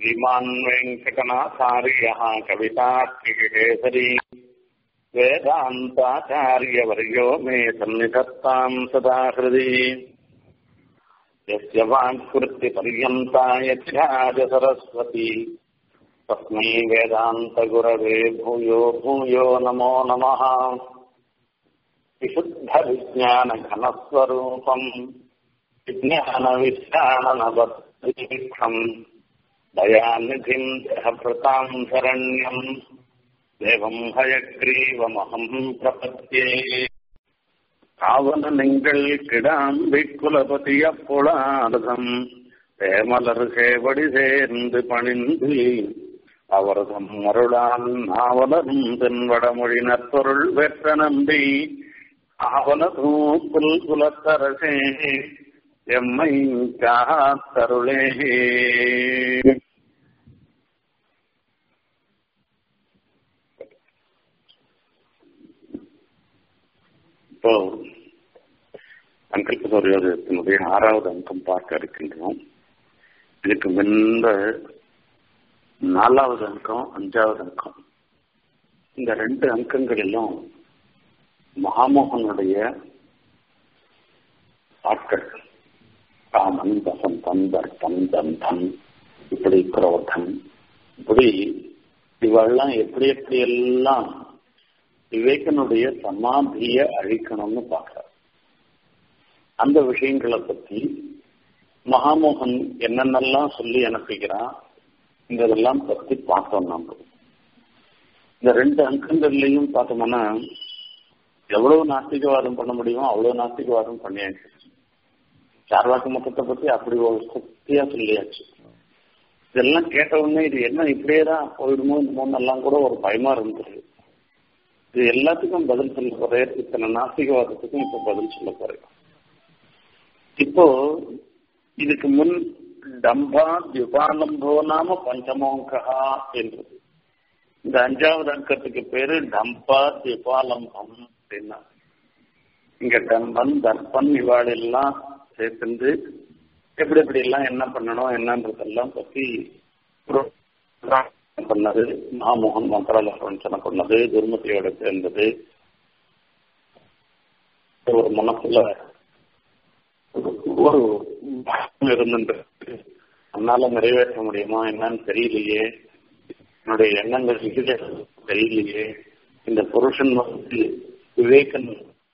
श्रीमान् वेङ्कटनाथार्यः कवितात्रिकेसरी वेदान्ताचार्यवर्यो मे सन्निधत्ताम् सदा हृदि यस्य वाक्कृत्यपर्यन्ता यच्छाज सरस्वती तस्मै वेदान्तगुरवे भूयो भूयो नमो नमः विशुद्धविज्ञानघनस्वरूपम् विज्ञानविज्ञाननवत्रीक्षम् दयानिधिम् देहभृताम् शरण्यम् தேவம் ஹயக்ரீவமகம் பிரபத்தியே காவல நீங்கள் கிடாம்பி குலபதி அப்புளாரதம் தேமலர் சேவடி சேர்ந்து பணிந்து அவரதம் அருளால் நாவலரும் தென்வடமொழி நற்பொருள் பெற்ற நம்பி ஆவல தூக்குல் குலத்தரசே எம்மை காத்தருளே இப்போ சங்கல்ப சூரியோதயத்தினுடைய ஆறாவது அங்கம் பார்க்க இருக்கின்றோம் இதுக்கு முன்ப நாலாவது அங்கம் அஞ்சாவது அங்கம் இந்த ரெண்டு அங்கங்களிலும் மகாமோகனுடைய ஆட்கள் ராமன் வசந்தன் தர்ப்பன் தந்தன் இப்படி குரோதன் இப்படி இவெல்லாம் எப்படி எப்படி எல்லாம் விவேகனுடைய சமாதிய அழிக்கணும்னு பார்க்கிறார் அந்த விஷயங்களை பத்தி மகாமோகன் என்னென்னலாம் சொல்லி அனுப்புகிறான் இதெல்லாம் பத்தி பார்த்தோம் நாம இந்த ரெண்டு அங்கங்கள்லையும் பார்த்தோம்னா எவ்வளவு நாஸ்திகவாதம் பண்ண முடியுமோ அவ்வளவு நாஸ்திகவாதம் பண்ணியாச்சு சார்வாக்கு மொத்தத்தை பத்தி அப்படி ஒரு சக்தியா சொல்லியாச்சு இதெல்லாம் கேட்ட உடனே இது என்ன இப்படியே தான் போயிடுமோ என்னமோன்னெல்லாம் கூட ஒரு பயமா இருந்தது இது எல்லாத்துக்கும் பதில் சொல்ல போறேன் இத்தனை நாஸ்திகவாதத்துக்கும் இப்ப பதில் சொல்ல போறேன் இப்போ இதுக்கு முன் டம்பா திபாலம்போ நாம பஞ்சமோங்கா என்றது இந்த அஞ்சாவது அங்கத்துக்கு பேரு டம்பா திபாலம்பம் அப்படின்னா இங்க டம்பன் தர்ப்பன் இவாளெல்லாம் சேர்த்து எப்படி எப்படி எல்லாம் என்ன பண்ணணும் என்னன்றதெல்லாம் பத்தி பண்ணது மகாமோகன் மந்திரால பிரவஞ்சனை பண்ணது துர்மதியோட சேர்ந்தது ஒரு மனசுல ஒரு இருந்துட்டு அதனால நிறைவேற்ற முடியுமா என்னன்னு தெரியலையே என்னுடைய எண்ணங்கள் தெரியலையே இந்த புருஷன் வந்து விவேகன்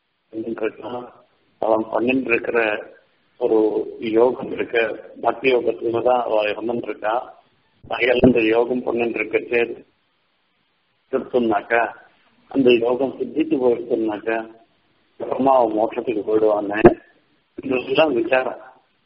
அவன் பண்ணிட்டு இருக்கிற ஒரு யோகம் இருக்க பக்தி யோகத்துல தான் அவ இருந்துட்டு இருக்கா அயல் இந்த யோகம் பண்ணிட்டு இருக்கச்சு எடுத்தோம்னாக்கா அந்த யோகம் சித்தித்து போயிடுச்சுனாக்கா அப்புறமா அவன் மோட்சத்துக்கு போயிடுவாங்க இதெல்லாம் விசாரம்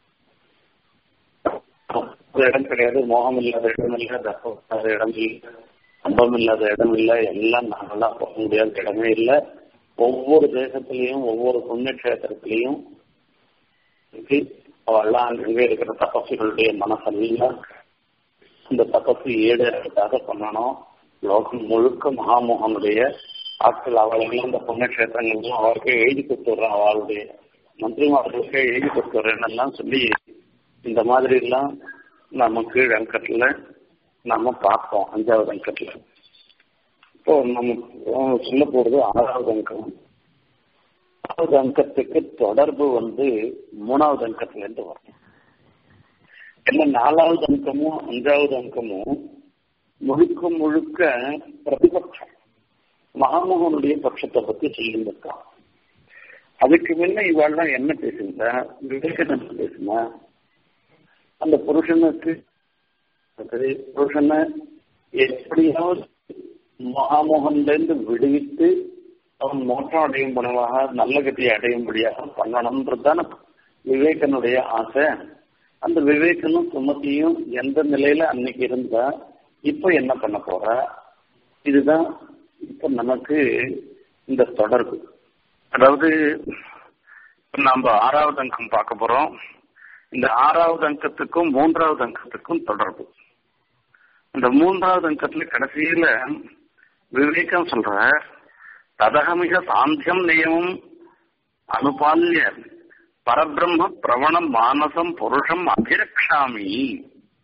இடம் கிடையாது மோகம் இல்லாத இடம் இல்லை தப்பம் இல்லாத இடம் இல்லை அம்பம் இல்லாத இடம் இல்லை எல்லாம் நாங்கெல்லாம் போக முடியாத இடமே இல்லை ஒவ்வொரு தேசத்திலையும் ஒவ்வொரு புண்ணியக்ஷேத்திரத்திலையும் அவெல்லாம் அங்கங்கே இருக்கிற தபசுகளுடைய மனசெல்லாம் இந்த தபசு ஈடேறதுக்காக பண்ணணும் லோகம் முழுக்க மகாமோகனுடைய ஆட்கள் அவளையும் இந்த புண்ணியக்ஷேத்திரங்களையும் அவருக்கே எழுதி கொடுத்துட்றேன் அவளுடைய மந்திரிமார்களுக்கே எழுதி கொடுத்துட்றேன்னு சொல்லி இந்த மாதிரி எல்லாம் நம்ம கீழ் அங்கத்துல நாம பார்ப்போம் அஞ்சாவது அங்கத்துல இப்போ நம்ம சொல்ல போறது ஆறாவது அங்கம் ஆறாவது அங்கத்துக்கு தொடர்பு வந்து மூணாவது அங்கத்துல இருந்து வரும் என்ன நாலாவது அங்கமும் அஞ்சாவது அங்கமும் முழுக்க முழுக்க பிரதிபட்சம் மகாமோகனுடைய பட்சத்தை பத்தி சொல்லியிருக்கான் அதுக்கு முன்ன இவாள்லாம் என்ன பேசுனா விவேகானந்த பேசுனா அந்த புருஷனுக்கு புருஷனை எப்படியாவது மகாமோகன்லேருந்து விடுவித்து அவன் மோட்டம் அடையும் பணமாக நல்ல கத்தியை அடையும்படியாக பண்ணணும்ன்றது தானே விவேகனுடைய ஆசை அந்த விவேகனும் சுமதியும் எந்த நிலையில அன்னைக்கு இருந்தா இப்ப என்ன பண்ண போற இதுதான் இப்ப நமக்கு இந்த தொடர்பு அதாவது நம்ம ஆறாவது அங்கம் பார்க்க போறோம் இந்த ஆறாவது அங்கத்துக்கும் மூன்றாவது அங்கத்துக்கும் தொடர்பு இந்த மூன்றாவது அங்கத்துல கடைசியில விவேகம் சொல்ற ததகமிக சாந்தியம் நியமம் அனுபால்ய பரபிரம்ம பிரவணம் மானசம் புருஷம் அபிரக்ஷாமி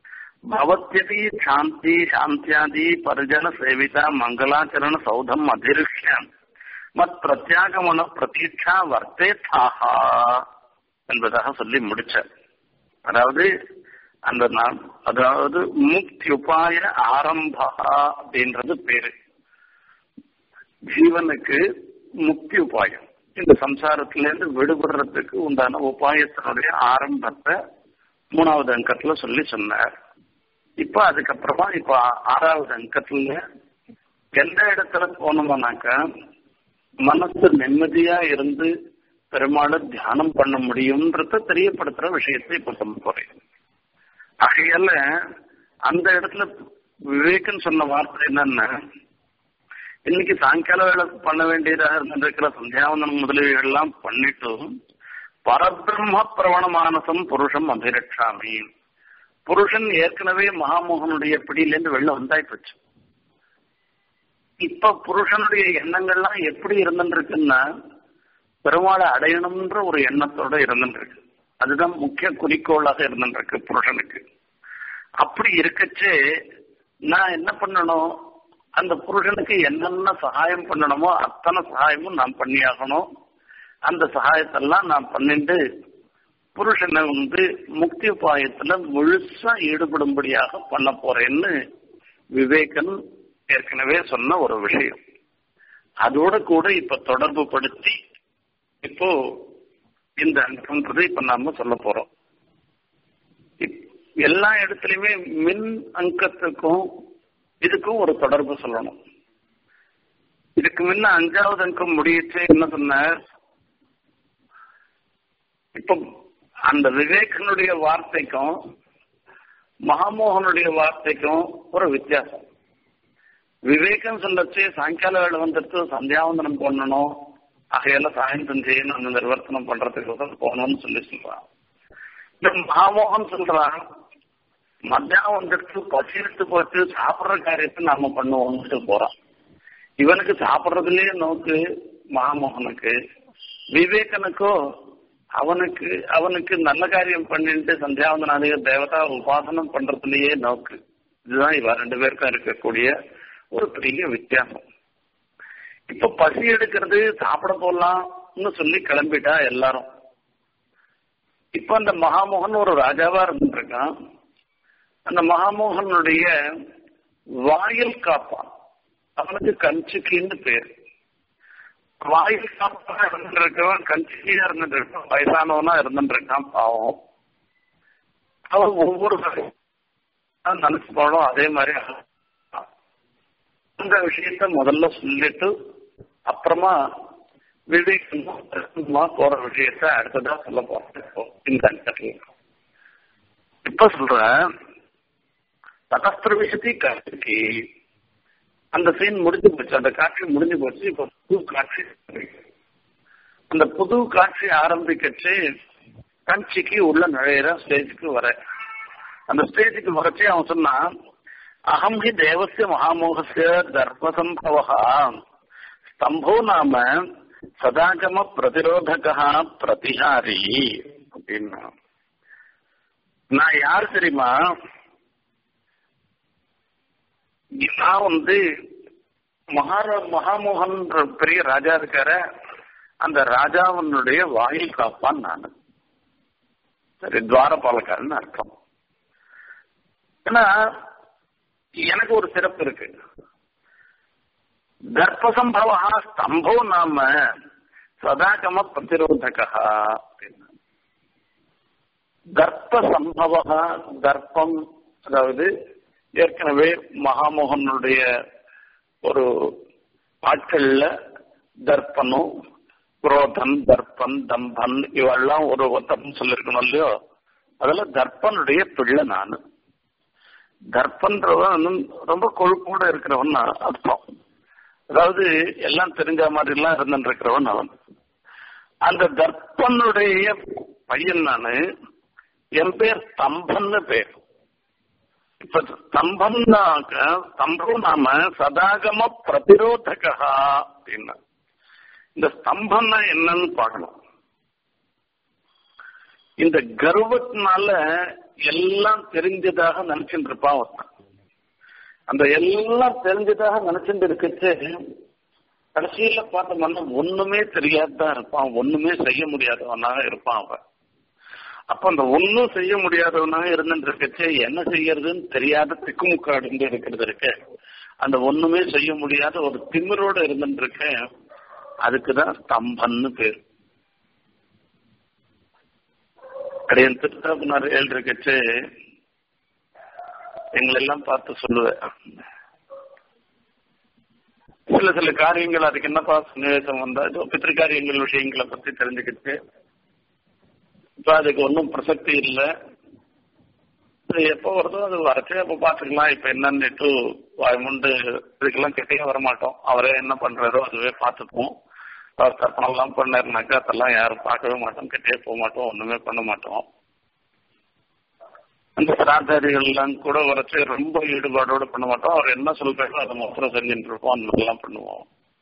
भवत्यपि शान्ति शान्त्यादि परिजन सेविता மங்களாச்சரண சௌதம் அதிருஷ்ய மத் பிரத்யாகமன பிரதீட்சா வர்த்தேத்தாகா என்பதாக சொல்லி முடிச்சார் அதாவது அந்த நான் அதாவது முக்தி உபாய ஆரம்பா அப்படின்றது பேரு ஜீவனுக்கு முக்தி உபாயம் இந்த சம்சாரத்திலிருந்து விடுபடுறதுக்கு உண்டான உபாயத்தினுடைய ஆரம்பத்தை மூணாவது அங்கத்துல சொல்லி சொன்னார் இப்ப அதுக்கப்புறமா இப்ப ஆறாவது அங்கத்துல எந்த இடத்துல போனோம்னாக்கா மனசு நிம்மதியா இருந்து பெருமாளை தியானம் பண்ண முடியும்ன்றத தெரியப்படுத்துற விஷயத்தை இப்ப சொல்ல போறேன் ஆகையால அந்த இடத்துல விவேகன் சொன்ன வார்த்தை என்னன்னா இன்னைக்கு சாயங்கால வேலை பண்ண வேண்டியதாக இருந்திருக்கிற சந்தியாவந்தனம் முதலீடுகள்லாம் பண்ணிட்டு பரபிரம்ம பிரவண மானசம் புருஷம் அபிரட்சாமி புருஷன் ஏற்கனவே மகாமோகனுடைய பிடியிலேருந்து வெளில வந்தாய் போச்சு இப்ப புருஷனுடைய எண்ணங்கள்லாம் எப்படி இருந்துருக்குன்னா பெருமாளை அடையணும்ன்ற ஒரு எண்ணத்தோட இருந்துருக்கு அதுதான் முக்கிய குறிக்கோளாக இருந்துருக்கு புருஷனுக்கு அப்படி இருக்கச்சே நான் என்ன பண்ணணும் அந்த புருஷனுக்கு என்னென்ன சகாயம் பண்ணணுமோ அத்தனை சகாயமும் நான் பண்ணியாகணும் அந்த சகாயத்தெல்லாம் நான் பண்ணிட்டு புருஷனை வந்து முக்தி உபாயத்துல முழுசா ஈடுபடும்படியாக பண்ண போறேன்னு விவேகன் ஏற்கனவே சொன்ன ஒரு விஷயம் அதோட கூட இப்ப தொடர்பு படுத்தி இப்போ இந்த அங்கம்ன்றது இப்ப நாம சொல்ல போறோம் எல்லா இடத்துலயுமே மின் அங்கத்துக்கும் இதுக்கும் ஒரு தொடர்பு சொல்லணும் இதுக்கு முன்ன அஞ்சாவது அங்கம் முடியிச்சு என்ன சொன்னார் இப்ப அந்த விவேகனுடைய வார்த்தைக்கும் மகாமோகனுடைய வார்த்தைக்கும் ஒரு வித்தியாசம் விவேகம் சொல்லச்சு சாயங்கால வேலை வந்துட்டு சந்தியாவந்தனம் பண்ணணும் ஆகையால சாயந்தரம் செய்யணும் அந்த நிர்வர்த்தனம் பண்றதுக்கு போகணும்னு சொல்லி சொல்றான் இந்த மகாமோகன் சொல்றான் மத்தியானம் வந்துட்டு பசி எடுத்து போட்டு சாப்பிடுற காரியத்தை நாம பண்ணுவோம்னு போறான் இவனுக்கு சாப்பிடுறதுலயே நோக்கு மகாமோகனுக்கு விவேகனுக்கோ அவனுக்கு அவனுக்கு நல்ல காரியம் பண்ணிட்டு சந்தியாவந்தனாலேயே தேவதா உபாசனம் பண்றதுலயே நோக்கு இதுதான் இவ ரெண்டு பேருக்கும் இருக்கக்கூடிய ஒரு பெரிய வித்தியாசம் இப்ப பசி எடுக்கிறது சாப்பிட போடலாம்னு சொல்லி கிளம்பிட்டா எல்லாரும் இப்ப அந்த மகாமோகன் ஒரு ராஜாவா இருந்துருக்கான் அந்த மகாமோகனுடைய வாயில் காப்பான் அவனுக்கு கஞ்சிக்கின்னு பேர் வாயில் காப்பா இருந்துருக்கவன் கஞ்சிக்கியா இருந்துருக்கான் வயசானவனா இருந்துருக்கான் பாவம் அவன் ஒவ்வொரு நினைச்சு போனோம் அதே மாதிரி அந்த விஷயத்த முதல்ல சொல்லிட்டு அப்புறமா விவேகமா போற விஷயத்த அடுத்ததா சொல்ல போறோம் இந்த அங்கத்துல இப்ப சொல்ற தகஸ்திர விஷயத்தை காட்சிக்கு அந்த சீன் முடிஞ்சு போச்சு அந்த காட்சி முடிஞ்சு போச்சு இப்ப புது காட்சி அந்த புது காட்சி ஆரம்பிக்கச்சு கஞ்சிக்கு உள்ள நுழையிற ஸ்டேஜுக்கு வர அந்த ஸ்டேஜுக்கு வரச்சு அவன் சொன்னான் அகம் ஹி தேவசிய மகாமோகசிய தர்மசம்பவா ஸ்தம்போ நாம சதாகம பிரதிரோதகா பிரதிஹாரி அப்படின்னா நான் யார் தெரியுமா நான் வந்து மகாரா மகாமோகன் பெரிய ராஜா இருக்கார அந்த ராஜாவனுடைய வாயில் காப்பான் நான் சரி துவாரபாலக்காரன் அர்த்தம் ஏன்னா எனக்கு ஒரு சிறப்பு இருக்கு கர்ப்பசம்பவா ஸ்தம்போ நாம சதாகம பிரதிரோதகா அப்படின்னா கர்ப்ப சம்பவா கர்ப்பம் அதாவது ஏற்கனவே மகாமோகனுடைய ஒரு ஆட்கள்ல தர்ப்பனும் குரோதன் தர்ப்பன் தம்பன் இவெல்லாம் ஒரு ஒத்தம் சொல்லிருக்கணும் இல்லையோ அதுல தர்ப்பனுடைய பிள்ளை நானு தர்ப்பன்றவன் ரொம்ப கொழுப்போட இருக்கிறவன் அர்த்தம் அதாவது எல்லாம் தெரிஞ்ச மாதிரி எல்லாம் இருந்துட்டு இருக்கிறவன் அவன் அந்த தர்ப்பனுடைய பையன் நானு என் பேர் ஸ்தம்பன்னு பேர் இப்ப ஸ்தம்பம்னாக்க ஸ்தம்பம் நாம சதாகம பிரதிரோதகா அப்படின்னா இந்த ஸ்தம்பம்னா என்னன்னு பார்க்கணும் இந்த கர்வத்தினால எல்லாம் தெரிஞ்சதாக நினைச்சுட்டு இருப்பான் ஒருத்தன் அந்த எல்லாம் தெரிஞ்சதாக நினைச்சுட்டு இருக்கச்சு கடைசியில பார்த்தோம்னா ஒண்ணுமே தெரியாததான் இருப்பான் ஒண்ணுமே செய்ய முடியாதவனாக இருப்பான் அவன் அப்ப அந்த ஒன்னும் செய்ய முடியாதவனாக இருந்துட்டு இருக்கச்சு என்ன செய்யறதுன்னு தெரியாத திக்குமுக்காடு இருக்கிறது இருக்கு அந்த ஒண்ணுமே செய்ய முடியாத ஒரு திமிரோட இருந்துட்டு இருக்க அதுக்குதான் ஸ்தம்பன்னு பேர் அடையன் திருத்தாப்புனார் ஏழு இருக்கச்சு எங்களெல்லாம் பார்த்து சொல்லுவேன் சில சில காரியங்கள் அதுக்கு என்னப்பா சன்னிவேசம் வந்தா ஏதோ பித்திருக்காரியங்கள் விஷயங்களை பத்தி தெரிஞ்சுக்கிட்டு இப்ப அதுக்கு ஒன்றும் பிரசக்தி இல்லை எப்போ வருதோ அது வரச்சே அப்போ பார்த்துக்கலாம் இப்ப என்னன்னுட்டு வாய்முண்டு இதுக்கெல்லாம் கிட்டே வரமாட்டோம் அவரே என்ன பண்றாரோ அதுவே பார்த்துப்போம் அவர் கற்பனைலாம் பண்ணாருனாக்கா அதெல்லாம் யாரும் பார்க்கவே மாட்டோம் கிட்டே போக மாட்டோம் ஒண்ணுமே பண்ண மாட்டோம் அந்த சிராதாரிகள் எல்லாம் கூட வரைச்சு ரொம்ப ஈடுபாடோட பண்ண மாட்டோம் அவர் என்ன சொல்றாரோ அதை மாத்திரம் செஞ்சுட்டு இருப்போம் அந்த மாதிரிலாம் பண்ணுவோம்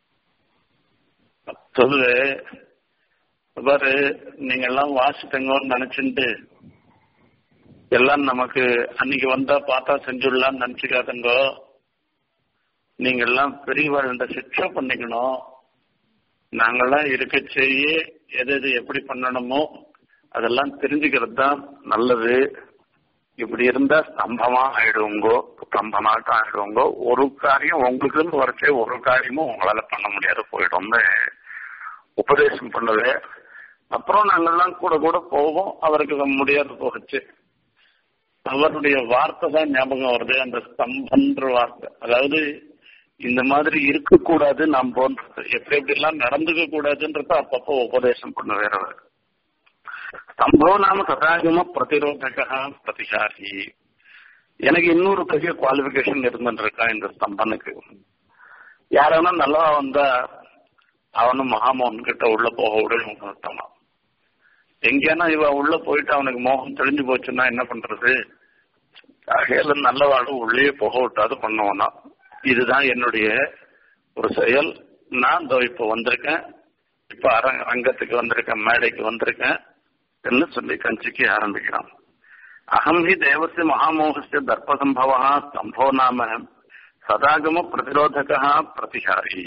சொல்லுது பாரு நீங்க எல்லாம் வாசிட்டங்கன்னு நினைச்சுட்டு எல்லாம் நமக்கு அன்னைக்கு வந்தா பார்த்தா செஞ்சுடலாம்னு நினைச்சுக்காதுங்கோ நீங்க எல்லாம் பெரியவாழ்ந்த சிக்ஷை பண்ணிக்கணும் நாங்கெல்லாம் இருக்க செய்ய எது எது எப்படி பண்ணணுமோ அதெல்லாம் தெரிஞ்சுக்கிறது தான் நல்லது இப்படி இருந்தா ஸ்தம்பமா ஆயிடுவோங்கோ ஸ்தம்பமாட்டம் ஆயிடுவோங்கோ ஒரு காரியம் உங்களுக்குன்னு வரைச்சே ஒரு காரியமும் உங்களால பண்ண முடியாது போயிடும்னு உபதேசம் பண்ணுது அப்புறம் நாங்கெல்லாம் கூட கூட போவோம் அவருக்கு முடியாது போச்சு அவருடைய வார்த்தை தான் ஞாபகம் வருது அந்த ஸ்தம்பன்ற வார்த்தை அதாவது இந்த மாதிரி இருக்கக்கூடாது நாம் போன்றது எப்படி எப்படி எல்லாம் நடந்துக்க கூடாதுன்றத அப்பப்போ உபதேசம் பண்ண வேற ஸ்தம்போ நாம சதாகம பிரதிரோதகா பிரதிகாரி எனக்கு இன்னொரு பெரிய குவாலிபிகேஷன் இருந்துருக்கா இந்த ஸ்தம்பனுக்கு யாரானா நல்லா வந்தா அவனும் மகாமோகன் கிட்ட உள்ள போக விடணும் எங்கேனா இவ உள்ள போயிட்டு அவனுக்கு மோகம் தெளிஞ்சு போச்சுன்னா என்ன பண்றது அகையில நல்லவாடு உள்ளே போக விட்டாது பண்ணுவானா இதுதான் என்னுடைய ஒரு செயல் நான் இதோ இப்ப வந்திருக்கேன் இப்ப அரங்க ரங்கத்துக்கு வந்திருக்கேன் மேடைக்கு வந்திருக்கேன் என்று சொல்லி கஞ்சிக்கு ஆரம்பிக்கிறான் அகம் ஹி தேவசிய மகாமோகசிய தர்ப்பசம்பவா ஸ்தம்போ நாம சதாகம பிரதிரோதகா பிரதிகாரி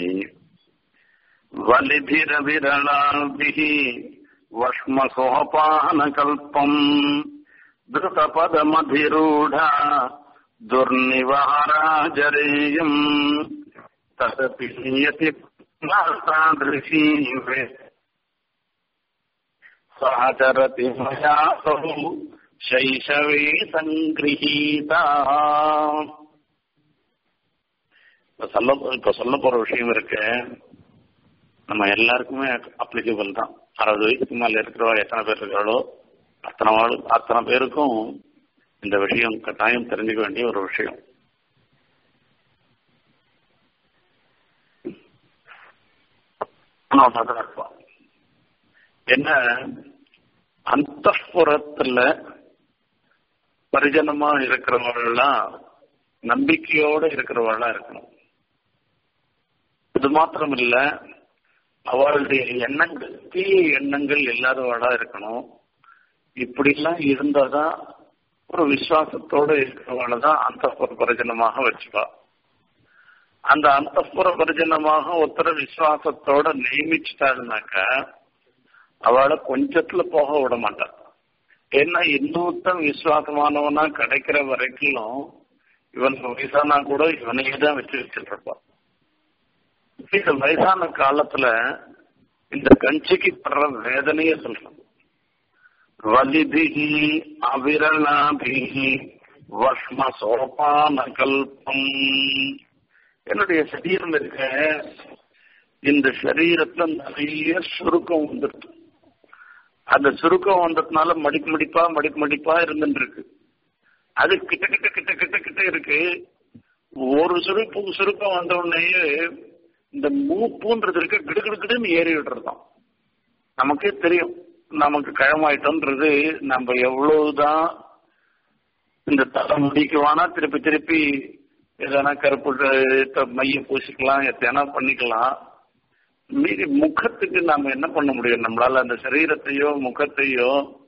வலிபிரவிரளாபிः वष्मसोपानकल्पम् धृतपदमधिरूढा दुर्निवाराजरेयम् तदपि यति तादृशी सहचरति मया बहु शैशवे सङ्गृहीता இப்ப சொல்ல இப்ப சொல்ல போற விஷயம் இருக்கு நம்ம எல்லாருக்குமே அப்ளிகபிள் தான் அறுபது வயசுக்கு மேல இருக்கிறவா எத்தனை பேர் இருக்கிறாளோ அத்தனை அத்தனை பேருக்கும் இந்த விஷயம் கட்டாயம் தெரிஞ்சுக்க வேண்டிய ஒரு விஷயம் இருப்பான் என்ன அந்த புறத்துல பரிஜனமா இருக்கிறவர்கள்லாம் நம்பிக்கையோட இருக்கிறவர்களா இருக்கணும் இது மாத்திரம் இல்ல அவளுடைய எண்ணங்கள் தீய எண்ணங்கள் இல்லாதவளா இருக்கணும் இப்படி எல்லாம் இருந்தாதான் ஒரு விசுவாசத்தோட இருக்கிறவள தான் அந்த பரிஜனமாக வச்சுப்பா அந்த அந்த பரிஜனமாக ஒருத்தர விசுவாசத்தோட நியமிச்சுட்டாருனாக்க அவளை கொஞ்சத்துல போக விட மாட்டான் ஏன்னா இன்னொருத்தன் விசுவாசமானவனா கிடைக்கிற வரைக்கும் இவன் வயசானா கூட இவனையே தான் வச்சு வச்சுட்டு இருப்பான் இந்த வயசான காலத்துல இந்த கஞ்சிக்கு படுற வேதனைய சொல்றோம் வலிபிகி அவிரலாபிகி வஷ்ம சோபான கல்பம் என்னுடைய சரீரம் இருக்க இந்த சரீரத்துல நிறைய சுருக்கம் வந்துருக்கு அந்த சுருக்கம் வந்ததுனால மடிப்பு மடிப்பா மடிப்பு மடிப்பா இருந்துட்டு இருக்கு அது கிட்ட கிட்ட கிட்ட கிட்ட கிட்ட இருக்கு ஒரு சுருப்பு சுருக்கம் வந்த உடனேயே இந்த மூப்புன்றது இருக்க கிடுகிடுன்னு ஏறி விடுறதுதான் நமக்கே தெரியும் நமக்கு கழமாயிட்டோன்றது நம்ம எவ்வளவுதான் இந்த தலை முடிக்குவானா திருப்பி திருப்பி எதனா கருப்பு மைய பூசிக்கலாம் எத்தனா பண்ணிக்கலாம் மீறி முகத்துக்கு நாம என்ன பண்ண முடியும் நம்மளால அந்த சரீரத்தையோ முகத்தையோ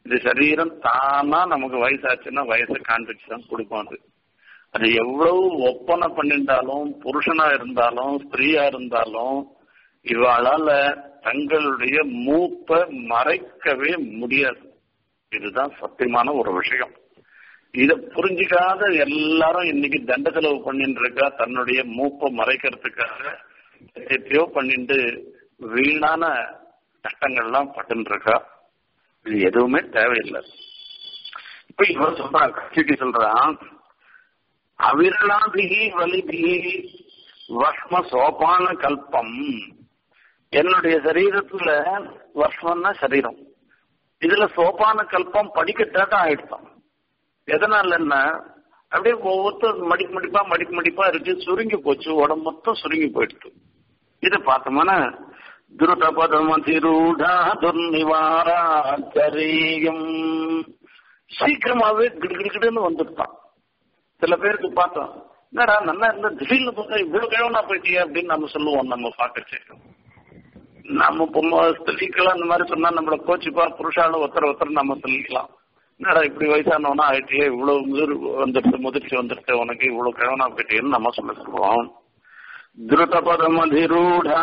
இது சரீரம் தானா நமக்கு வயசாச்சுன்னா வயசை காண்பிச்சு தான் கொடுக்கும் அது அது எவ்வளவு ஒப்பனை பண்ணிட்டாலும் புருஷனா இருந்தாலும் ஸ்திரீயா இருந்தாலும் இவாளால தங்களுடைய மூப்பை மறைக்கவே முடியாது இதுதான் சத்தியமான ஒரு விஷயம் இத புரிஞ்சிக்காத எல்லாரும் இன்னைக்கு தண்ட செலவு பண்ணிட்டு இருக்கா தன்னுடைய மூப்பை மறைக்கிறதுக்காக எத்தையோ பண்ணிட்டு வீணான கஷ்டங்கள்லாம் பட்டு இருக்கா இது எதுவுமே தேவையில்லை இப்ப இவன் சொல்றான் கட்சிக்கு சொல்றான் அவிரலாபிகி வலிபிகி வஷ்ம சோபான கல்பம் என்னுடைய சரீரத்துல வஷ்மன்னா சரீரம் இதுல சோபான கல்பம் படிக்கட்டாக ஆயிடுதான் எதனாலன்னா அப்படியே ஒவ்வொருத்தர் மடிப்பு மடிப்பா மடிப்பு மடிப்பா இருக்கு சுருங்கி போச்சு உடம்பு மொத்தம் சுருங்கி போயிடுது இதை பார்த்தோம்னா துருத பதமதிரூடா துர்நிவாராச்சரியம் சீக்கிரமாவே கிடுகிடுன்னு வந்துட்டான் சில பேருக்கு பார்த்தோம் என்னடா நல்லா இருந்த திடீர்னு பார்த்தா இவ்வளவு கிழவனா போயிட்டியே அப்படின்னு நம்ம சொல்லுவோம் நம்ம பார்க்கச்சு நம்ம பொம்மை ஸ்திரீக்கெல்லாம் இந்த மாதிரி சொன்னா நம்மள கோச்சிப்பா புருஷாலும் ஒருத்தர் ஒருத்தர் நம்ம சொல்லிக்கலாம் என்னடா இப்படி வயசானவனா ஆயிட்டியே இவ்வளவு முதிர் வந்துருச்சு முதிர்ச்சி வந்துருச்சு உனக்கு இவ்வளவு கிழவனா போயிட்டியன்னு நம்ம சொல்ல சொல்லுவோம் திருதபதமதிரூடா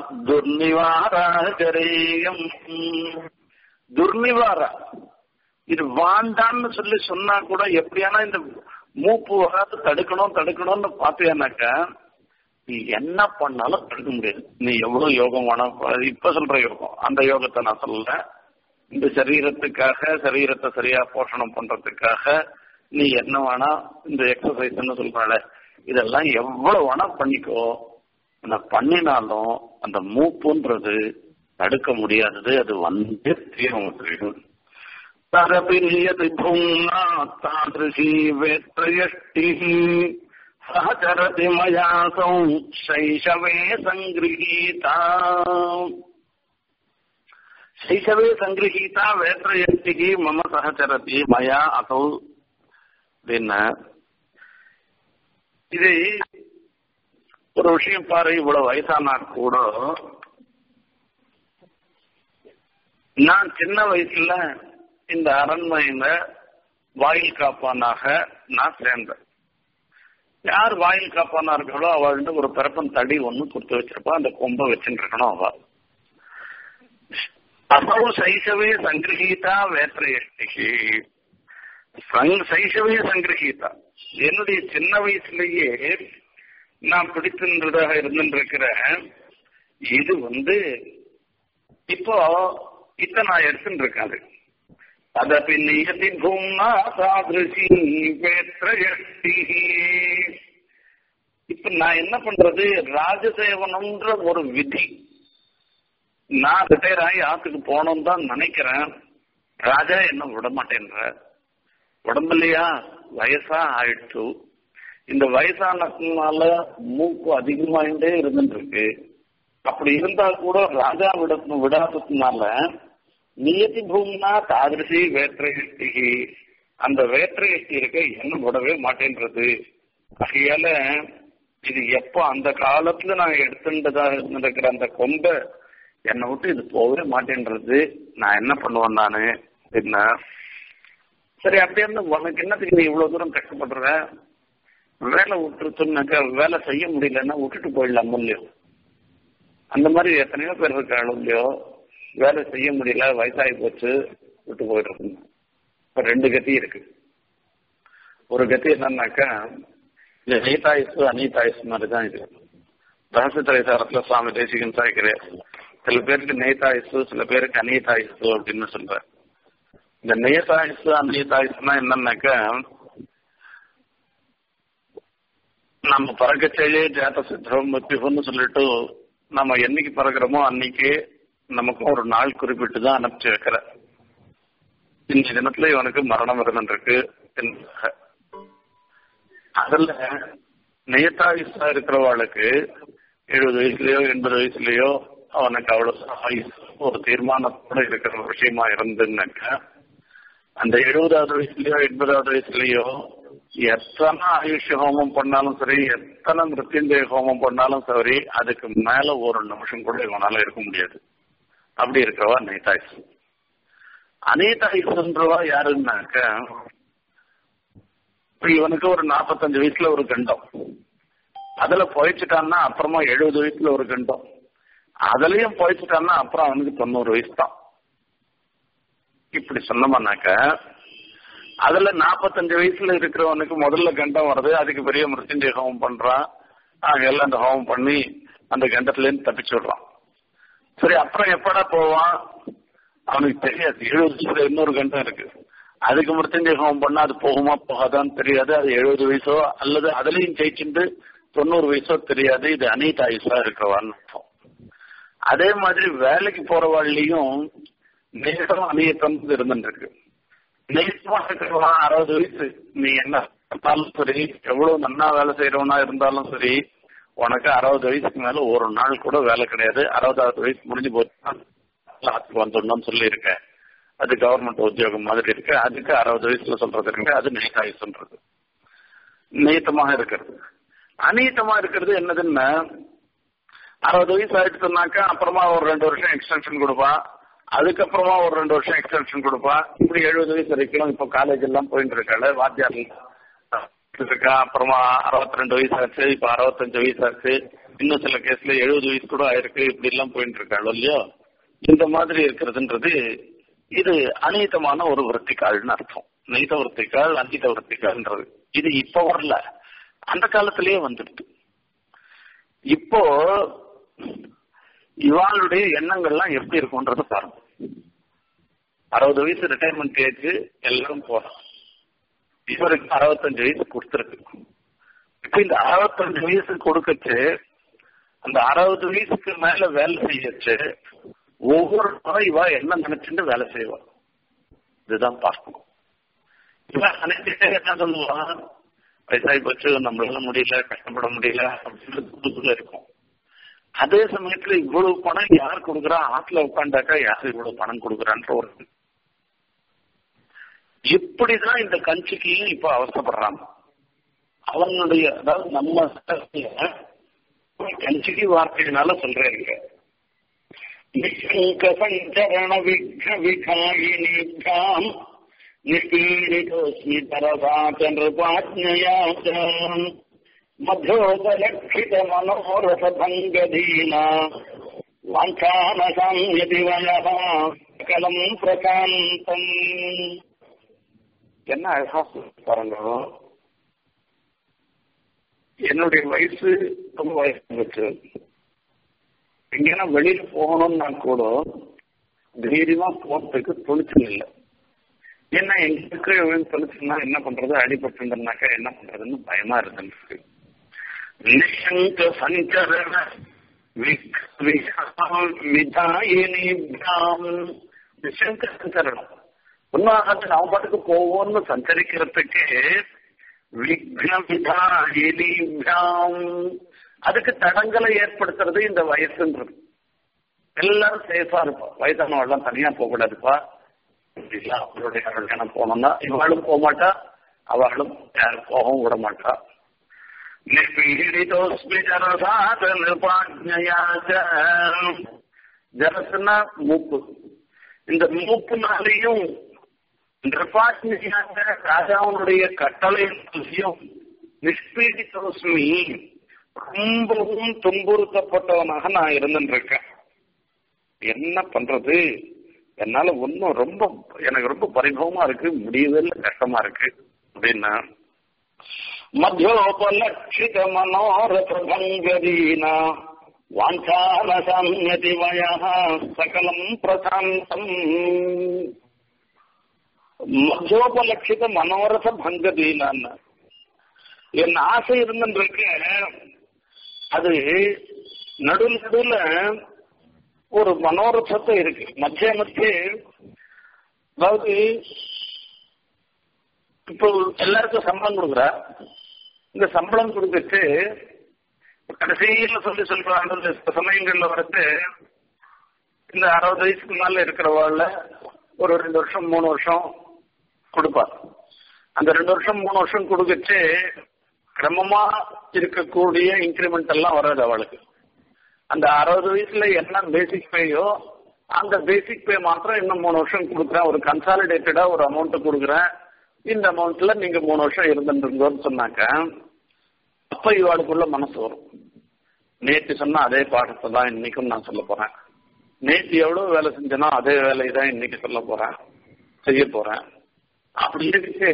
துர்நிவாரம் துர்நிவாரா இது வாண்டான்னு சொல்லி சொன்னா கூட எப்படியானா இந்த மூப்பு வராது தடுக்கணும் தடுக்கணும்னு பாத்தியானாக்கா நீ என்ன பண்ணாலும் தடுக்க முடியாது நீ எவ்வளவு யோகம் வேணா இப்ப சொல்ற யோகம் அந்த யோகத்தை நான் சொல்லல இந்த சரீரத்துக்காக சரீரத்தை சரியா போஷணம் பண்றதுக்காக நீ என்ன வேணா இந்த எக்ஸசைஸ்ன்னு சொல்றாள இதெல்லாம் எவ்வளவு வேணா பண்ணிக்கோ ஆனா பண்ணினாலும் அந்த மூப்புன்றது தடுக்க முடியாதது அது வந்து தீரும் தரபிரியது பும்னா தாதிருஷி வேத்ரயஷ்டிः सहचरति मयासौ शैशवे सङ्गृहीता शैशवे सङ्गृहीता वेत्रयष्टिः मम सहचरति मया असौ அப்படின்னா இது ஒரு விஷயம் பாரு இவ்வளவு வயசானா கூட நான் சின்ன வயசுல இந்த அரண்மனையில வாயில் காப்பானாக நான் சேர்ந்தேன் யார் வாயில் காப்பானா இருக்காளோ அவள்கிட்ட ஒரு பிறப்பன் தடி ஒண்ணு கொடுத்து வச்சிருப்பா அந்த கொம்பை வச்சுட்டு இருக்கணும் அவ அசவு சைசவே சங்கிரகீதா வேத்திரயஷ்டிகி சைசவே சங்கிரகீதா என்னுடைய சின்ன வயசுலயே நான் பிடித்திருந்ததாக இருந்துருக்கிறேன் இது வந்து இப்போ இத நான் எடுத்துட்டு இருக்காது அதபி நியதி பூம்னா சாதிருஷி வேத்ரயஷ்டி இப்ப நான் என்ன பண்றது ராஜசேவனம்ன்ற ஒரு விதி நான் ரிட்டையர் ஆகி ஆத்துக்கு போனோம் தான் நினைக்கிறேன் ராஜா என்ன விட மாட்டேன்ற உடம்புலையா வயசா ஆயிடுச்சு இந்த வயசானதுனால மூக்கு அதிகமாயிட்டே இருந்துட்டு இருக்கு அப்படி இருந்தா கூட ராஜா விட விடாததுனால நியதி பூம்னா தாதிருஷி வேத்திரகிஷ்டி அந்த வேத்திரகிஷ்டி இருக்க என்ன விடவே மாட்டேன்றது ஆகையால இது எப்போ அந்த காலத்துல நான் எடுத்துட்டதா இருந்திருக்கிற அந்த கொம்பை என்னை விட்டு இது போகவே மாட்டேன்றது நான் என்ன பண்ணுவேன் நானு என்ன சரி அப்படியே இருந்து உனக்கு என்னத்துக்கு நீ இவ்வளவு தூரம் கஷ்டப்படுற வேலை விட்டுருச்சுன்னாக்கா வேலை செய்ய முடியலன்னா விட்டுட்டு போயிடலாம் இல்லையோ அந்த மாதிரி எத்தனையோ பேர் இருக்காளோ இல்லையோ வேலை செய்ய முடியல வயசாகி போச்சு விட்டு போயிடுறது இப்ப ரெண்டு கத்தி இருக்கு ஒரு கத்தி என்னன்னாக்கா இந்த நீதாயுசு அநீதாயுசு மாதிரி தான் இது ரகசிய திரைசாரத்துல சுவாமி தேசிகன் சாய்க்கிறேன் சில பேருக்கு நேதாயுசு சில பேருக்கு அநீதாயுசு அப்படின்னு சொல்ற இந்த நேதாயுசு அநீதாயுசுனா என்னன்னாக்கா நம்ம பறக்கச்சேயே ஜாத சித்திரம் முத்தியம்னு சொல்லிட்டு நம்ம என்னைக்கு பறக்கிறோமோ அன்னைக்கு நமக்கும் ஒரு நாள் குறிப்பிட்டு தான் அனுப்பிச்சு வைக்கிற இந்த தினத்துல இவனுக்கு மரணம் இருந்துருக்கு அதுல நேதாயுசா இருக்கிறவாளுக்கு எழுபது வயசுலயோ எண்பது வயசுலயோ அவனுக்கு அவ்வளவு ஆயுசு ஒரு தீர்மானத்தோட இருக்கிற விஷயமா இருந்துன்னாக்கா அந்த எழுபதாவது வயசுலயோ எண்பதாவது வயசுலயோ எத்தனை ஆயுஷ் ஹோமம் பண்ணாலும் சரி எத்தனை மிருத்யுஞ்சய ஹோமம் பண்ணாலும் சரி அதுக்கு மேல ஒரு நிமிஷம் கூட இவனால இருக்க முடியாது அப்படி இருக்கிறவா நைட்டாயுசு அனிதா ஈஸ்வரன்றவா யாருன்னாக்க இப்ப இவனுக்கு ஒரு நாற்பத்தஞ்சு வயசுல ஒரு கண்டம் அதுல பொழைச்சிட்டான்னா அப்புறமா எழுபது வயசுல ஒரு கண்டம் அதுலயும் பொழைச்சிட்டான்னா அப்புறம் அவனுக்கு தொண்ணூறு வயசு தான் இப்படி சொன்னோம்னாக்க அதுல நாற்பத்தஞ்சு வயசுல இருக்கிறவனுக்கு முதல்ல கண்டம் வருது அதுக்கு பெரிய மிருத்யுஞ்சய ஹோமம் பண்றான் எல்லாம் அந்த ஹோமம் பண்ணி அந்த கண்டத்துல இருந்து தப்பிச்சு விடுறான் சரி அப்புறம் எப்படா போவான் அவனுக்கு தெரியாது எழுபது வயசுல இன்னொரு கண்டம் இருக்கு அதுக்கு மிருத்யுஞ்சய ஹோமம் பண்ணா அது போகுமா போகாதான்னு தெரியாது அது எழுபது வயசோ அல்லது அதுலயும் ஜெயிச்சுட்டு தொண்ணூறு வயசோ தெரியாது இது அநீத ஆயுசா இருக்கிறவான்னு அர்த்தம் அதே மாதிரி வேலைக்கு போறவாள்லயும் நேரம் அநீதம் இருந்துருக்கு நேசமா இருக்கிறவா அறுபது வயசு நீ என்ன இருந்தாலும் சரி எவ்வளவு நன்னா வேலை செய்யறவனா இருந்தாலும் சரி உனக்கு அறுபது வயசுக்கு மேல ஒரு நாள் கூட வேலை கிடையாது அறுபதாவது வயசு முடிஞ்சு போச்சு வந்துடணும்னு சொல்லி இருக்கேன் அது கவர்மெண்ட் உத்தியோகம் மாதிரி இருக்கு அதுக்கு அறுபது வயசுல சொல்றது இருக்கு அது நேகாயுசுன்றது நீத்தமாக இருக்கிறது அநீத்தமா இருக்கிறது என்னதுன்னா அறுபது வயசு ஆயிடுச்சுனாக்கா அப்புறமா ஒரு ரெண்டு வருஷம் எக்ஸ்டென்ஷன் கொடுப்பான் அதுக்கப்புறமா ஒரு ரெண்டு வருஷம் எக்ஸ்டென்ஷன் கொடுப்பான் இப்படி எழுபது வயசு வரைக்கும் இப்போ காலேஜ் எல்லாம் போயிட்டு இருக்காள் வாத்தியார் இருக்கா அப்புறமா அறுபத்தி ரெண்டு வயசு ஆச்சு இப்ப அறுபத்தஞ்சு வயசு ஆச்சு இன்னும் சில கேஸ்ல எழுபது வயசு கூட ஆயிருக்கு இப்படி எல்லாம் போயிட்டு இருக்காள் இல்லையோ இந்த மாதிரி இருக்கிறதுன்றது இது அநீதமான ஒரு விற்த்திக்கால்னு அர்த்தம் நீத விற்த்திக்கால் அநீத விற்த்திக்கால்ன்றது இது இப்ப வரல அந்த காலத்திலேயே வந்துடுது இப்போ இவாளுடைய எண்ணங்கள்லாம் எப்படி இருக்கும்ன்றத பாருங்க அறுபது வயசு ரிட்டையர்மெண்ட் ஏஜ் எல்லாரும் போறோம் இவருக்கு அறுபத்தஞ்சு வயசு கொடுத்துருக்கு இப்ப இந்த அறுபத்தஞ்சு வயசு கொடுக்கச்சு அந்த அறுபது வயசுக்கு மேல வேலை செய்யச்சு ஒவ்வொரு முறை இவா என்ன நினைச்சுட்டு வேலை செய்வா இதுதான் பார்க்கணும் இவன் அனைத்து என்ன சொல்லுவான் வயசாகி போச்சு நம்மளால முடியல கஷ்டப்பட முடியல அப்படின்னு இருக்கும் அதே சமயத்துல இவ்வளவு பணம் யார் கொடுக்குறா ஆத்துல உட்காண்டாக்கா யார் இவ்வளவு பணம் கொடுக்குறான்ற ஒரு இப்படிதான் இந்த கஞ்சிக்கையும் இப்ப அவசப்படுறாங்க அவனுடைய அதாவது நம்ம கஞ்சிக்கு வார்த்தையினால சொல்றேங்க நிஷ்கங்க சஞ்சரண விக்ன விகாயினிபியாம் நிபீடிதோஸ்மி தரசாச்சந்திரபாஜ்ஞயா மத்தியோபலட்சித மனோரச பங்கதீனா வாஞ்சானசாமியதி வயதா கலம் பிரசாந்தம் என்ன அழகா பாருங்க என்னுடைய வயசு ரொம்ப வயசு வச்சு எங்கன்னா வெளியில போகணும்னா கூட தைரியமா போறதுக்கு துணிச்சல் இல்லை ஏன்னா எங்களுக்கு துணிச்சல்னா என்ன பண்றது அடிபட்டுனாக்கா என்ன பண்றதுன்னு பயமா இருந்துருக்கு நிஷங்க சஞ்சரண விதாயினிபியாம் நிஷங்க சஞ்சரணம் ஒன்னாக நான் பாட்டுக்கு போவோம்னு சஞ்சரிக்கிறதுக்கு விக்ன விதாயினிபியாம் அதுக்கு தடங்களை ஏற்படுத்துறது இந்த வயசுன்றது எல்லாரும் சேஃபா இருப்பா வயசானவெல்லாம் தனியா போக கூடாதுப்பா அவளுடைய கல்யாணம் போனோம்னா இவளும் போக மாட்டா அவளும் யாரும் போகவும் விட மாட்டா நிபீடிதோஸ்மி ஜரசாத நிர்பாஜ்ஞயா ஜரசுனா மூப்பு இந்த மூப்புனாலையும் நிர்பாஜ்ஞயாக ராஜாவுடைய கட்டளையும் நிஷ்பீடிதோஸ்மி ரொம்பவும் துன்புறுத்தப்பட்டவனாக நான் இருந்துருக்கேன் என்ன பண்றது என்னால ஒன்னும் ரொம்ப எனக்கு ரொம்ப பரிபவமா இருக்கு முடியவே இல்லை கஷ்டமா இருக்கு அப்படின்னா மத்தியோபலட்சித மனோரத பங்கதீனா வாஞ்சான சாமியதி வயா சகலம் பிரசாந்தம் மத்தியோபலட்சித மனோரத பங்கதீனான்னு என் ஆசை இருந்துருக்கு அது நடு நடுல ஒரு மனோரசத்தை இருக்கு மத்திய மத்திய அதாவது இப்போ எல்லாருக்கும் சம்பளம் கொடுக்குறா இந்த சம்பளம் கொடுத்துட்டு கடைசியில சொல்லி சொல்றாங்க இந்த சமயங்கள்ல வரது இந்த அறுபது வயசுக்கு மேல இருக்கிறவாள்ல ஒரு ரெண்டு வருஷம் மூணு வருஷம் கொடுப்பா அந்த ரெண்டு வருஷம் மூணு வருஷம் கொடுக்கச்சு கிரமமா இருக்கக்கூடிய இன்க்ரிமெண்ட் எல்லாம் வராது அவளுக்கு அந்த அறுபது வயசுல என்ன பேசிக் பேயோ அந்த பேசிக் பே மாத்திரம் இன்னும் மூணு வருஷம் கொடுக்குறேன் ஒரு கன்சாலிடேட்டடா ஒரு அமௌண்ட் கொடுக்குறேன் இந்த அமௌண்ட்ல நீங்க மூணு வருஷம் இருந்துருங்கன்னு சொன்னாக்க அப்ப இவாளுக்குள்ள மனசு வரும் நேற்று சொன்னா அதே பாடத்தை தான் இன்னைக்கும் நான் சொல்ல போறேன் நேற்று எவ்வளவு வேலை செஞ்சனோ அதே வேலையை தான் இன்னைக்கு சொல்ல போறேன் செய்ய போறேன் அப்படி இருக்கு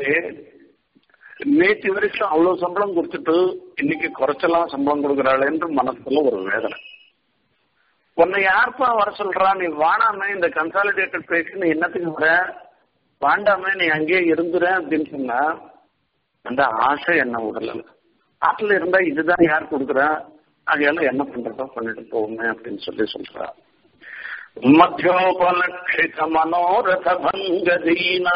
நேற்று வரைக்கும் அவ்வளவு சம்பளம் கொடுத்துட்டு இன்னைக்கு குறைச்சலாம் சம்பளம் கொடுக்குறாளேன்ற மனசுல ஒரு வேதனை உன்னை யாருப்பா வர சொல்றா நீ வாடாம இந்த கன்சாலிடேட்டட் பேசி நீ என்னத்துக்கு வர வாண்டாம நீ அங்கேயே இருந்துற அப்படின்னு சொன்னா அந்த ஆசை என்ன உடல ஆட்டில் இருந்தா இதுதான் யார் கொடுக்குறா அதையெல்லாம் என்ன பண்றதோ பண்ணிட்டு போகுமே அப்படின்னு சொல்லி சொல்றா மத்தியோபலட்சித மனோரத பங்கதீனா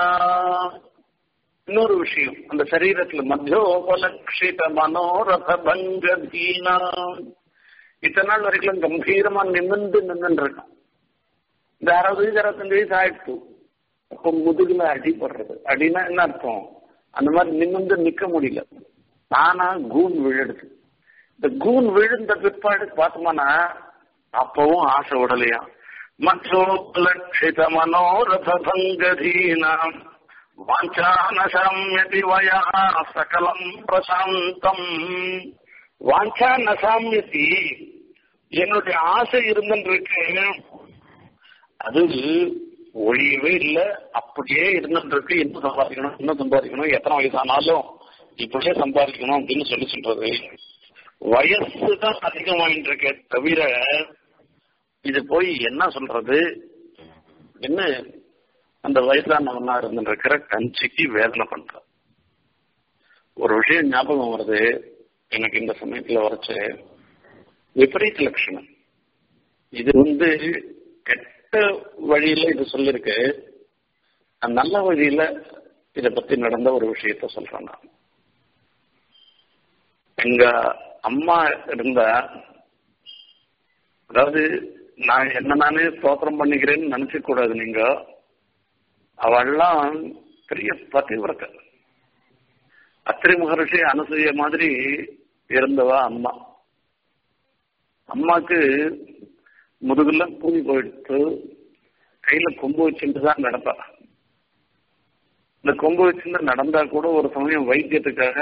இன்னொரு விஷயம் அந்த சரீரத்துல மத்தியோபலட்சித மனோரத பங்கதீனா இத்தனை நாள் வரைக்கும் கம்பீரமா நிமிந்து நின்று இருக்கான் இந்த அறுபது வயசு அறுபத்தஞ்சு வயசு ஆயிடுச்சு அப்போ முதுகுல அடி போடுறது அடினா என்ன அர்த்தம் அந்த மாதிரி நிமிந்து நிக்க முடியல தானா கூன் விழுடுது இந்த கூன் விழுந்த பிற்பாடு பார்த்தோம்னா அப்பவும் ஆசை உடலையா மற்றோபலட்சித மனோரத பங்கதீனாம் வாஞ்சானசாமியதி வயா சகலம் பிரசாந்தம் வாஞ்சா நசாமியத்தி என்னுடைய ஆசை இருந்துருக்கு அது ஒழியவே இல்லை அப்படியே இருந்துருக்கு இன்னும் சம்பாதிக்கணும் இன்னும் சம்பாதிக்கணும் எத்தனை வயசானாலும் இப்படியே சம்பாதிக்கணும் அப்படின்னு சொல்லி சொல்றது வயசு தான் அதிகமாயிட்டு இருக்க தவிர இது போய் என்ன சொல்றது என்ன அந்த வயசானவனா இருந்துருக்கிற கஞ்சிக்கு வேதனை பண்ற ஒரு விஷயம் ஞாபகம் வருது எனக்கு இந்த சமயத்துல வரைச்சு விபரீத லட்சணம் இது வந்து கெட்ட வழியில இது சொல்லிருக்கு நல்ல வழியில இத பத்தி நடந்த ஒரு விஷயத்த சொல்றேன் நான் எங்க அம்மா இருந்தா அதாவது நான் என்ன நானே ஸ்தோத்திரம் பண்ணிக்கிறேன்னு நினைச்ச கூடாது நீங்க அவள்லாம் பெரிய பதிவிரத்தை அத்திரி மகர்ஷி அனசூய மாதிரி இருந்தவா அம்மா அம்மாக்கு முதுகுல பூமி போயிடுத்து கையில கொம்பு வச்சுட்டு தான் நடப்பா இந்த கொம்பு வச்சுட்டு நடந்தா கூட ஒரு சமயம் வைத்தியத்துக்காக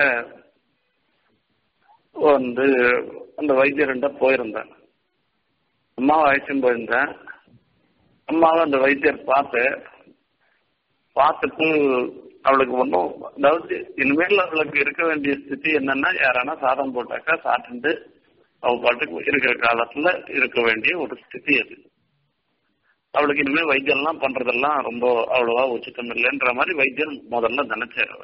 வந்து அந்த வைத்தியர்கிட்ட போயிருந்தேன் அம்மாவை அழைச்சும் போயிருந்தேன் அம்மாவை அந்த வைத்தியர் பார்த்து பார்த்துட்டு அவளுக்கு ஒன்றும் அதாவது இனிமேல் அவளுக்கு இருக்க வேண்டிய ஸ்திதி என்னன்னா யாரானா சாதம் போட்டாக்கா சாப்பிட்டு அவ பாட்டுக்கு இருக்கிற காலத்துல இருக்க வேண்டிய ஒரு ஸ்திதி அது அவளுக்கு இனிமேல் வைத்தியம்லாம் பண்றதெல்லாம் ரொம்ப அவ்வளவா உச்சித்தம் இல்லைன்ற மாதிரி வைத்தியர் முதல்ல நினைச்சார்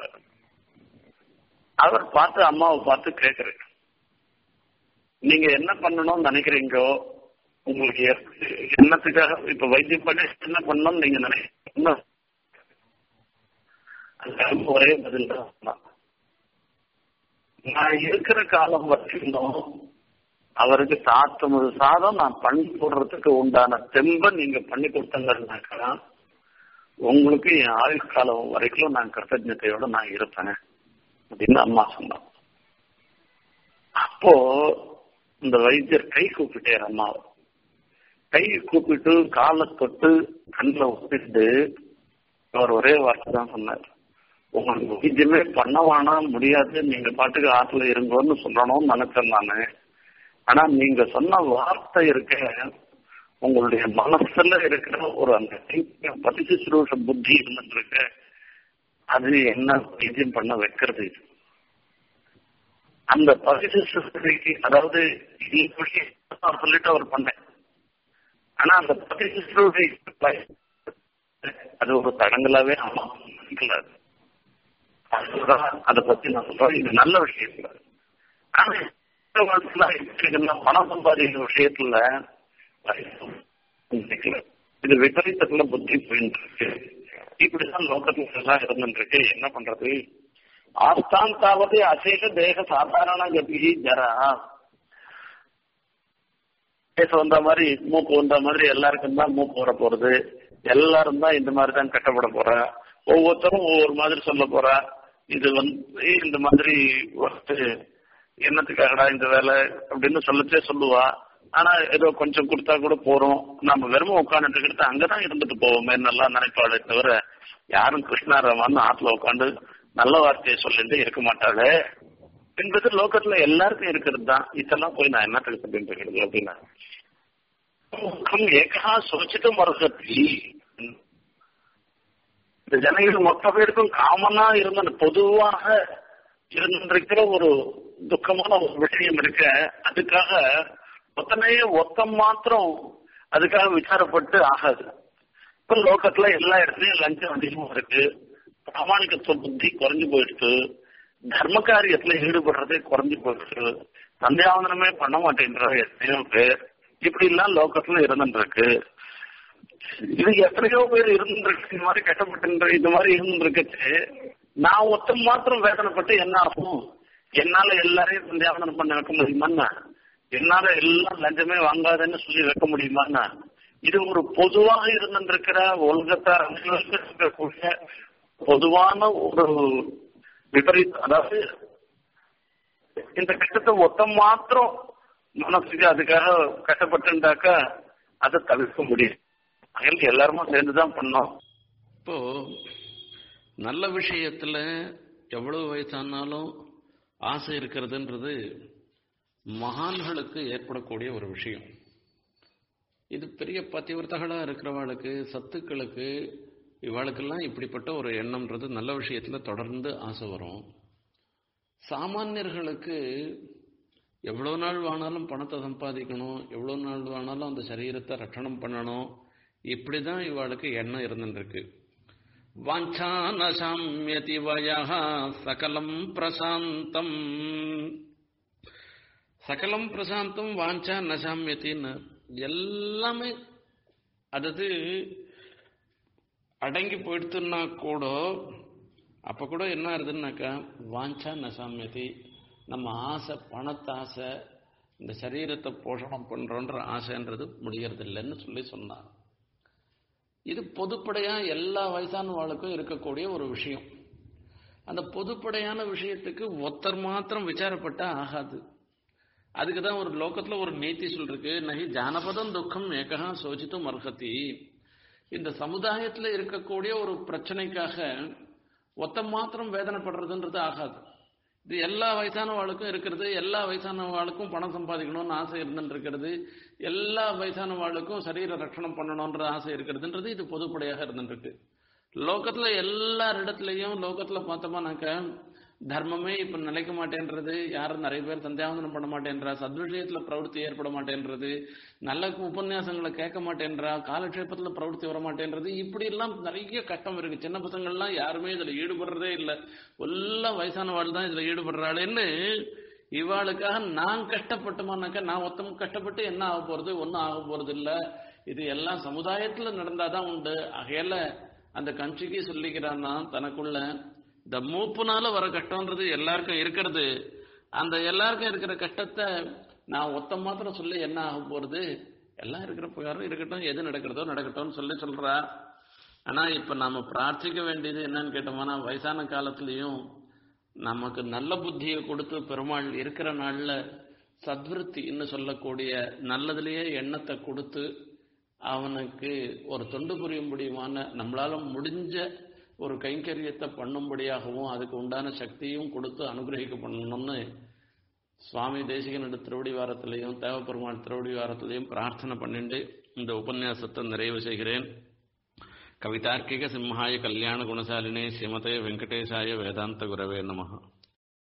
அவர் பார்த்து அம்மாவை பார்த்து கேட்கிறாரு நீங்க என்ன பண்ணணும்னு நினைக்கிறீங்கோ உங்களுக்கு என்னத்துக்காக இப்ப வைத்தியம் பண்ணி என்ன பண்ணணும்னு நீங்க நினைக்கிறீங்க அந்த ஒரே பதில் தான் நான் இருக்கிற காலம் வரைக்கும் அவருக்கு சாத்தொன்பது சாதம் நான் பண்ணி போடுறதுக்கு உண்டான தெம்ப நீங்க பண்ணி கொடுத்தங்கன்னாக்கா உங்களுக்கு என் ஆயுள் காலம் வரைக்கும் நான் கிருத்தஜத்தையோட நான் இருப்பேன் அப்படின்னு அம்மா சொன்னான் அப்போ இந்த வைத்தியர் கை கூப்பிட்டார் அம்மாவை கை கூப்பிட்டு காலை தொட்டு கண்ணில் ஒப்பிட்டு அவர் ஒரே வார்த்தை தான் சொன்னார் உங்களுக்கு வைத்தியமே பண்ண வேணாம் முடியாது நீங்க பாட்டுக்கு ஆற்றுல இருங்கன்னு சொல்லணும்னு நினைச்சேன் நானு ஆனா நீங்க சொன்ன வார்த்தை இருக்க உங்களுடைய மனசுல இருக்கிற ஒரு அந்த பதிசுரூஷ புத்தி இருந்துருக்கு அது என்ன வைத்தியம் பண்ண வைக்கிறது இது அந்த பதிசுக்கு அதாவது சொல்லிட்டு அவர் பண்ணேன் ஆனா அந்த பதிசுரை அது ஒரு தடங்களாவே அமைக்கல அதை பத்தி நான் சொல்றேன் இது நல்ல விஷயம் இல்லை ஆனா பணம் சம்பாதிக்கிற விஷயத்துல இது விபரீதத்துல புத்தி போயிட்டு இருக்கு இப்படிதான் லோகத்துல எல்லாம் இருந்துருக்கு என்ன பண்றது ஆஸ்தாந்தாவது அசேஷ தேக சாதாரண கதி ஜரா பேச வந்த மாதிரி மூக்கு வந்த மாதிரி எல்லாருக்கும் தான் மூக்கு வர போறது எல்லாரும் தான் இந்த மாதிரி தான் கட்டப்பட போற ஒவ்வொருத்தரும் ஒவ்வொரு மாதிரி சொல்ல போற இது வந்து இந்த மாதிரி வந்து என்னத்துக்காகடா இந்த வேலை அப்படின்னு சொல்லச்சே சொல்லுவா ஆனா ஏதோ கொஞ்சம் கொடுத்தா கூட போறோம் நம்ம வெறும் உட்காந்துட்டு இருக்கிறது அங்கதான் இருந்துட்டு போவோமே நல்லா நினைப்பாளே தவிர யாரும் கிருஷ்ணாராமான்னு ஆத்துல உட்காந்து நல்ல வார்த்தையை சொல்லிட்டு இருக்க மாட்டாளே என்பது லோகத்துல எல்லாருக்கும் இருக்கிறது தான் இதெல்லாம் போய் நான் என்ன சொல்லிட்டு இருக்கிறது அப்படின்னா முகம் ஏகா சோச்சிட்டு மறுகத்தி இந்த ஜனங்கள் மொத்த பேருக்கும் காமனா இருந்த பொதுவாக இருந்திருக்கிற ஒரு துக்கமான ஒரு விஷயம் இருக்க அதுக்காக ஒத்தனையே ஒத்தம் மாத்திரம் அதுக்காக விசாரப்பட்டு ஆகாது இப்ப லோகத்துல எல்லா இடத்துலயும் லஞ்சம் அதிகமா இருக்கு பிராமணிகத்துவ புத்தி குறைஞ்சு போயிடுச்சு தர்ம காரியத்துல ஈடுபடுறதே குறைஞ்சு போயிடுச்சு சந்தியாவந்தனமே பண்ண மாட்டேன்ற எத்தனையோ பேர் இப்படி எல்லாம் லோகத்துல இருந்துருக்கு இது எத்தனையோ பேர் இருந்துருக்கு இந்த மாதிரி கஷ்டப்பட்டு இந்த மாதிரி இருந்துருக்கு நான் ஒத்தம் மாத்திரம் வேதனைப்பட்டு என்ன ஆகும் என்னால எல்லாரையும் சந்தியாவந்தனம் பண்ண வைக்க முடியுமான்னா என்னால எல்லாம் லஞ்சமே வாங்காதன்னு சொல்லி வைக்க முடியுமான்னா இது ஒரு பொதுவாக இருந்திருக்கிற உலகத்தை இருக்கக்கூடிய பொதுவான ஒரு விபரீத் அதாவது இந்த கஷ்டத்தை ஒத்தம் மாத்திரம் மனசுக்கு அதுக்காக கஷ்டப்பட்டுட்டாக்கா அதை தவிர்க்க முடியும் அதனால எல்லாருமே சேர்ந்துதான் பண்ணோம் இப்போ நல்ல விஷயத்துல எவ்வளவு வயசானாலும் ஆசை இருக்கிறதுன்றது மகான்களுக்கு ஏற்படக்கூடிய ஒரு விஷயம் இது பெரிய பத்திவிரத்தகளா இருக்கிறவளுக்கு சத்துக்களுக்கு இவாளுக்கெல்லாம் இப்படிப்பட்ட ஒரு எண்ணம்ன்றது நல்ல விஷயத்துல தொடர்ந்து ஆசை வரும் சாமானியர்களுக்கு எவ்வளோ நாள் வேணாலும் பணத்தை சம்பாதிக்கணும் எவ்வளோ நாள் வேணாலும் அந்த சரீரத்தை ரட்சணம் பண்ணணும் இப்படிதான் இவாளுக்கு எண்ணம் இருந்துருக்கு வாஞ்சா நசாமியதி வயா சகலம் பிரசாந்தம் சகலம் பிரசாந்தம் வாஞ்சா நசாமியத்தின்னு எல்லாமே அதாவது அடங்கி போயிடுத்துன்னா கூட அப்ப கூட என்ன ஆகுதுன்னாக்கா வாஞ்சா நசாமியதி நம்ம ஆசை பணத்தாசை இந்த சரீரத்தை போஷணம் பண்றோன்ற ஆசைன்றது முடியறது இல்லைன்னு சொல்லி சொன்னார் இது பொதுப்படையா எல்லா வயசானவாளுக்கும் இருக்கக்கூடிய ஒரு விஷயம் அந்த பொதுப்படையான விஷயத்துக்கு ஒருத்தர் மாத்திரம் விசாரப்பட்டா ஆகாது அதுக்கு தான் ஒரு லோகத்துல ஒரு நீதி சொல்லிருக்கு நகி ஜானபதம் துக்கம் ஏகா சோசித்தும் அர்ஹதி இந்த சமுதாயத்துல இருக்கக்கூடிய ஒரு பிரச்சனைக்காக ஒத்த மாத்திரம் வேதனைப்படுறதுன்றது ஆகாது இது எல்லா வயசானவாளுக்கும் இருக்கிறது எல்லா வயசானவாளுக்கும் பணம் சம்பாதிக்கணும்னு ஆசை இருந்துட்டு இருக்கிறது எல்லா வயசானவாளுக்கும் சரீர ரட்சணம் பண்ணணும்ன்ற ஆசை இருக்கிறதுன்றது இது பொதுப்படையாக இருந்துட்டு இருக்கு லோகத்துல எல்லார் இடத்துலயும் லோகத்துல பார்த்தோம்னாக்க தர்மமே இப்ப நிலைக்க மாட்டேன்றது யாரும் நிறைய பேர் சந்தியாவந்தனம் பண்ண மாட்டேன்றா சத்விஷயத்துல பிரவருத்தி ஏற்பட மாட்டேன்றது நல்ல உபன்யாசங்களை கேட்க மாட்டேன்றா காலக்ஷேபத்துல பிரவருத்தி வர மாட்டேன்றது இப்படி எல்லாம் நிறைய கஷ்டம் இருக்கு சின்ன பசங்கள்லாம் யாருமே இதுல ஈடுபடுறதே இல்லை எல்லாம் வயசானவாள் தான் இதுல ஈடுபடுறாளுன்னு இவாளுக்காக நான் கஷ்டப்பட்டோமானாக்கா நான் ஒத்தம் கஷ்டப்பட்டு என்ன ஆக போறது ஒன்னும் ஆக போறது இல்ல இது எல்லாம் சமுதாயத்துல நடந்தாதான் உண்டு ஆகையால அந்த கட்சிக்கு சொல்லிக்கிறான்னா தனக்குள்ள இந்த மூப்புனால வர கஷ்டம்ன்றது எல்லாருக்கும் இருக்கிறது அந்த எல்லாருக்கும் இருக்கிற கஷ்டத்தை நான் ஒத்த மாத்திரம் சொல்லி என்ன ஆக போறது எல்லாம் இருக்கிற பிரகாரம் இருக்கட்டும் எது நடக்கிறதோ நடக்கட்டும்னு சொல்லி சொல்றா ஆனா இப்ப நாம பிரார்த்திக்க வேண்டியது என்னன்னு கேட்டோம்னா வயசான காலத்திலயும் நமக்கு நல்ல புத்தியை கொடுத்து பெருமாள் இருக்கிற நாள்ல சத்விருத்தின்னு சொல்லக்கூடிய நல்லதுலயே எண்ணத்தை கொடுத்து அவனுக்கு ஒரு தொண்டு புரியும்படியுமான நம்மளால முடிஞ்ச ஒரு கைங்கரியத்தை பண்ணும்படியாகவும் அதுக்கு உண்டான சக்தியும் கொடுத்து அனுகிரகிக்க பண்ணணும்னு சுவாமி தேசிகனோட திருவடி வாரத்திலையும் தேவப்பெருமாள் திருவடி வாரத்திலையும் பிரார்த்தனை பண்ணிட்டு இந்த உபன்யாசத்தை நிறைவு செய்கிறேன் கவிதார்க்கிக சிம்ஹாய கல்யாண குணசாலினே ஸ்ரீமதே வெங்கடேசாய வேதாந்த குரவே நமஹா